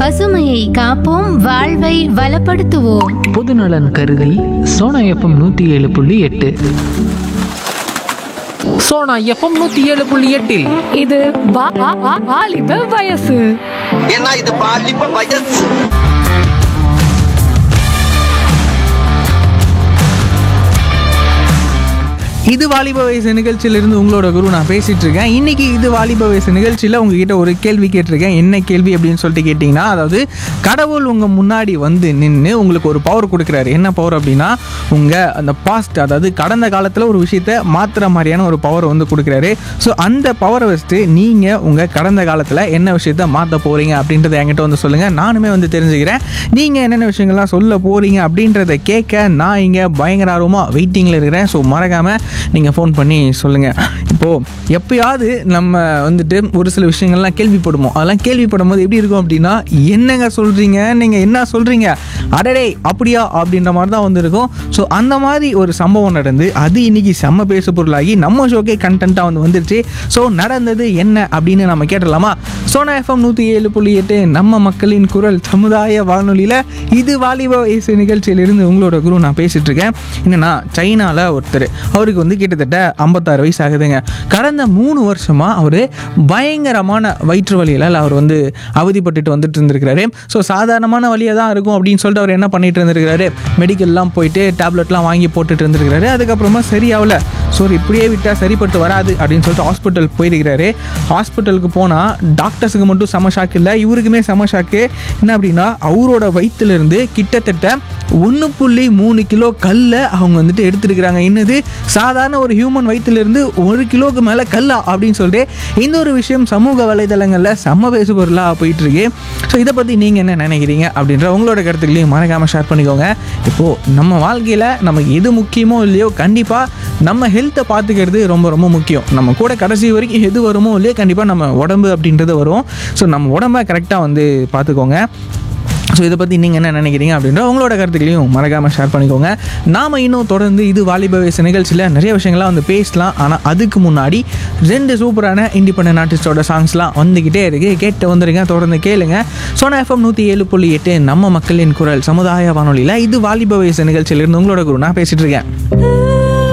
பசுமையை காப்போம் வாழ்வை வளப்படுத்துவோம் பொதுநலன் கருதி சோனா எஃப்எம் நூற்றி ஏழு புள்ளி எட்டு சோனா எஃப்எம் நூற்றி ஏழு புள்ளி எட்டில் இது வா- வா- வா- வாலிப வயசு ஏன்னா இது பாலிப்ப வயசு இது வாலிப வயசு நிகழ்ச்சியிலிருந்து உங்களோட குரு நான் பேசிட்டு இருக்கேன் இன்னைக்கு இது வாலிப வயசு நிகழ்ச்சியில் உங்ககிட்ட ஒரு கேள்வி கேட்டிருக்கேன் என்ன கேள்வி அப்படின்னு சொல்லிட்டு கேட்டிங்கன்னா அதாவது கடவுள் உங்கள் முன்னாடி வந்து நின்று உங்களுக்கு ஒரு பவர் கொடுக்குறாரு என்ன பவர் அப்படின்னா உங்கள் அந்த பாஸ்ட் அதாவது கடந்த காலத்தில் ஒரு விஷயத்த மாற்றுற மாதிரியான ஒரு பவர் வந்து கொடுக்குறாரு ஸோ அந்த பவரை வச்சுட்டு நீங்கள் உங்கள் கடந்த காலத்தில் என்ன விஷயத்த மாற்ற போகிறீங்க அப்படின்றத என்கிட்ட வந்து சொல்லுங்கள் நானுமே வந்து தெரிஞ்சுக்கிறேன் நீங்கள் என்னென்ன விஷயங்கள்லாம் சொல்ல போகிறீங்க அப்படின்றத கேட்க நான் இங்கே பயங்கர ஆர்வமாக வெயிட்டிங்கில் இருக்கிறேன் ஸோ மறக்காமல் நீங்கள் ஃபோன் பண்ணி சொல்லுங்கள் இப்போது எப்பயாவது நம்ம வந்துட்டு ஒரு சில விஷயங்கள்லாம் கேள்விப்படுவோம் அதெல்லாம் கேள்விப்படும் போது எப்படி இருக்கும் அப்படின்னா என்னங்க சொல்கிறீங்க நீங்கள் என்ன சொல்கிறீங்க அடடே அப்படியா அப்படின்ற மாதிரி தான் வந்து இருக்கும் ஸோ அந்த மாதிரி ஒரு சம்பவம் நடந்து அது இன்னைக்கு செம்ம பேசு பொருளாகி நம்ம ஷோக்கே கண்டென்ட்டாக வந்து வந்துருச்சு ஸோ நடந்தது என்ன அப்படின்னு நம்ம கேட்டலாமா சோனா எஃப்எம் நூற்றி ஏழு புள்ளி எட்டு நம்ம மக்களின் குரல் சமுதாய வானொலியில் இது வாலிப வயசு நிகழ்ச்சியிலிருந்து உங்களோட குரு நான் பேசிட்டு இருக்கேன் என்னன்னா சைனாவில் ஒருத்தர் அவருக்கு வந்து கிட்டத்தட்ட ஐம்பத்தாறு வயசு ஆகுதுங்க கடந்த மூணு வருஷமாக அவர் பயங்கரமான வயிற்று வலியால் அவர் வந்து அவதிப்பட்டுட்டு வந்துட்டு இருந்திருக்கிறாரு ஸோ சாதாரணமான வழியாக தான் இருக்கும் அப்படின்னு சொல்லிட்டு அவர் என்ன பண்ணிட்டு இருந்திருக்கிறாரு மெடிக்கல்லாம் போயிட்டு டேப்லெட்லாம் வாங்கி போட்டுட்டு இருந்திருக்கிறாரு அதுக்கப்புறமா சரியாகல ஸோ இப்படியே விட்டால் சரிப்பட்டு வராது அப்படின்னு சொல்லிட்டு ஹாஸ்பிட்டல் போயிருக்கிறாரு ஹாஸ்பிட்டலுக்கு போனால் டாக்டர்ஸுக்கு மட்டும் செம ஷாக் இல்லை இவருக்குமே செம ஷாக்கு என்ன அப்படின்னா அவரோட வயிற்றுலேருந்து கிட்டத்தட்ட ஒன்று புள்ளி மூணு கிலோ கல்லை அவங்க வந்துட்டு எடுத்துருக்கிறாங்க என்னது சாதாரண ஒரு ஹியூமன் வயிற்றுலேருந்து ஒரு கிலோக்கு மேலே கல்லா அப்படின்னு சொல்லிட்டு இந்த ஒரு விஷயம் சமூக வலைதளங்களில் செம்ம பேசு பொருளாக போயிட்டு இருக்கு ஸோ இதை பற்றி நீங்கள் என்ன நினைக்கிறீங்க அப்படின்ற உங்களோட கருத்துக்களையும் மறக்காமல் ஷேர் பண்ணிக்கோங்க இப்போது நம்ம வாழ்க்கையில் நமக்கு எது முக்கியமோ இல்லையோ கண்டிப்பாக நம்ம ஹெல்த்தை பார்த்துக்கிறது ரொம்ப ரொம்ப முக்கியம் நம்ம கூட கடைசி வரைக்கும் எது வருமோ இல்லையோ கண்டிப்பாக நம்ம உடம்பு அப்படின்றது வரும் ஸோ நம்ம உடம்ப கரெக்டாக வந்து பார்த்துக்கோங்க ஸோ இதை பற்றி நீங்கள் என்ன நினைக்கிறீங்க அப்படின்ற உங்களோட கருத்துக்களையும் மறக்காமல் ஷேர் பண்ணிக்கோங்க நாம் இன்னும் தொடர்ந்து இது வாலிப வயசு நிகழ்ச்சியில் நிறைய விஷயங்கள்லாம் வந்து பேசலாம் ஆனால் அதுக்கு முன்னாடி ரெண்டு சூப்பரான இண்டிபெண்டன்ட் ஆர்டிஸ்டோட சாங்ஸ்லாம் வந்துக்கிட்டே இருக்கு கேட்டு வந்துருங்க தொடர்ந்து கேளுங்க சோனா எஃப்எம் நூற்றி ஏழு புள்ளி எட்டு நம்ம மக்களின் குரல் சமுதாய வானொலியில் இது வாலிப வயசு நிகழ்ச்சியிலிருந்து உங்களோட குரு நான் பேசிட்டு இருக்கேன்